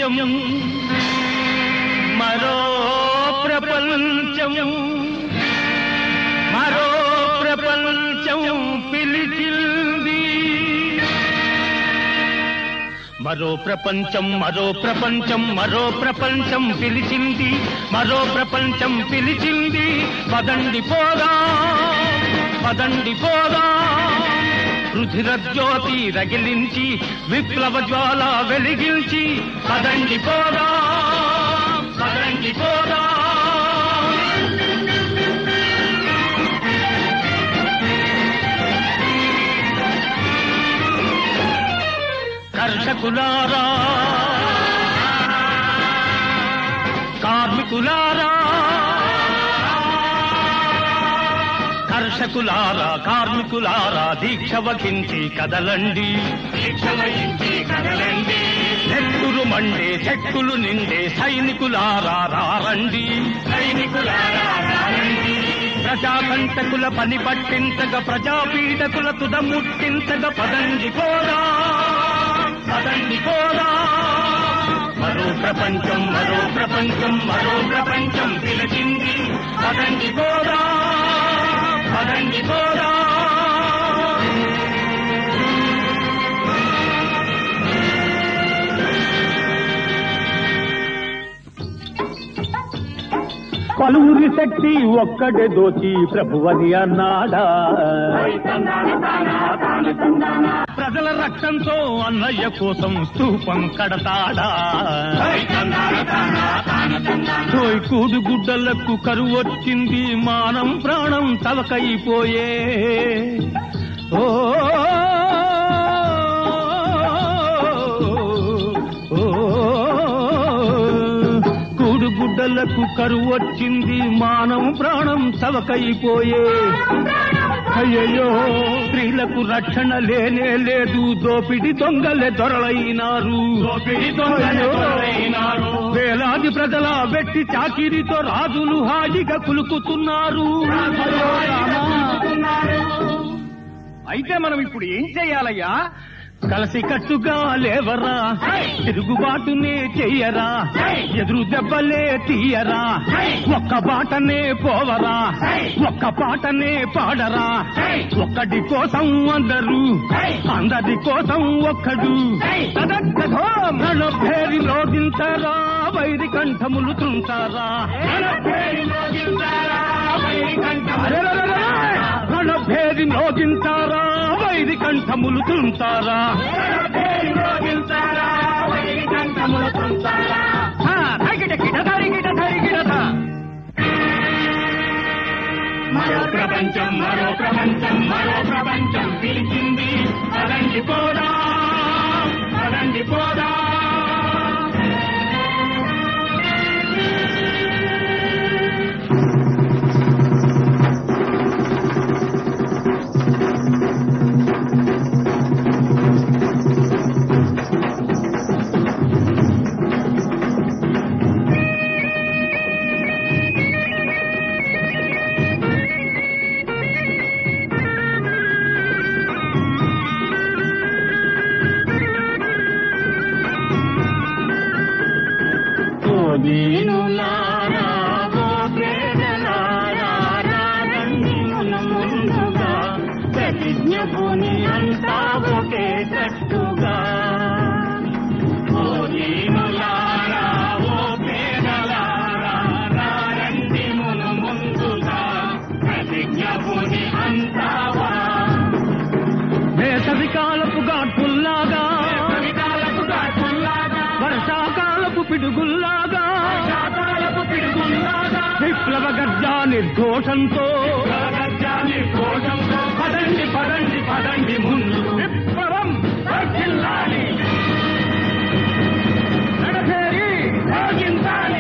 ప్రపంచం మరో ప్రపంచం మరో ప్రపంచం పిలిచింది మరో ప్రపంచం మరో ప్రపంచం మరో ప్రపంచం పిలిచింది మరో ప్రపంచం పిలిచింది పదండి పోదా పదండి పోదా రుధిర జ్యోతి రగిలించి విప్లవ జ్వాల వెలిగించి పదండి పోదా పదండి పోదా కర్షకులారా కార్మికులారా కర్షకులారా కార్మికులారా దీక్ష వహించి కదలండి దీక్ష వహించి కదలండి చెట్టులు మండే చెట్టులు నిండే సైనికులారా రారండి సైనికులారా రారండి ప్రజాకంటకుల పని పట్టించగా ప్రజాపీడకుల తుద ముట్టించగా పదండి పోరా పదండి పోరా మరో ప్రపంచం మరో ప్రపంచం మరో ప్రపంచం పిలిచింది పదండి పోరా పదండి పోరా పలువురి శక్తి ఒక్కడే దోచి ప్రభువని అన్నాడా ప్రజల రక్తంతో అన్నయ్య కోసం స్తూపం కడతాడా తోయ్ కూడు గుడ్డలకు కరువు వచ్చింది మానం ప్రాణం తలకైపోయే ఓ ఓ కూడు గుడ్డలకు కరువు వచ్చింది మానం ప్రాణం తలకైపోయే అయ్యయ్యో స్త్రీలకు రక్షణ లేనే లేదు దోపిడి దొంగలే దొరలైనారు దోపిడి దొంగలైనారు వేలాది ప్రజల వెట్టి చాకిరితో రాజులు హాయిగా కులుకుతున్నారు అయితే మనం ఇప్పుడు ఏం చెయ్యాలయ్యా కలిసి కట్టుగా లేవరా తిరుగుబాటునే చెయ్యరా ఎదురు దెబ్బలే తీయరా ఒక్క బాటనే పోవరా ఒక్క పాటనే పాడరా ఒక్కడి కోసం అందరు అందరి కోసం ఒక్కడు తదక్కదో మన పేరి లోగించారా వైరి కంఠములు తుంటారా మన పేరి లోగించారా వైరి కంఠములు తుంటారా హా, ధరిగిట గిట ధరిగిట ధరిగిడట. మరో ప్రపంచం మరో ప్రపంచం మరో ప్రపంచం పిలిచింది పదండి పోదా పదండి పోదా దీనులారా ఓ ప్రేమలారా రారండి మన ముందుగా ప్రతిజ్ఞ భూమి అంతా ఒకే కట్టుగా ఓ దీనులారా ఓ పేదలారా రారండి మన ముందుగా ప్రతిజ్ఞ భూమి అంతా వేసవి కాలపు ఘాటుల్లాగా వర్షాకాలపు పిడుగుల్లాగా విప్లవ గర్జా నిర్ఘోషంతో పదండి పదండి పదండి ముందు విప్లవం వర్ధిల్లాలి. నడచేరి సాగించాలి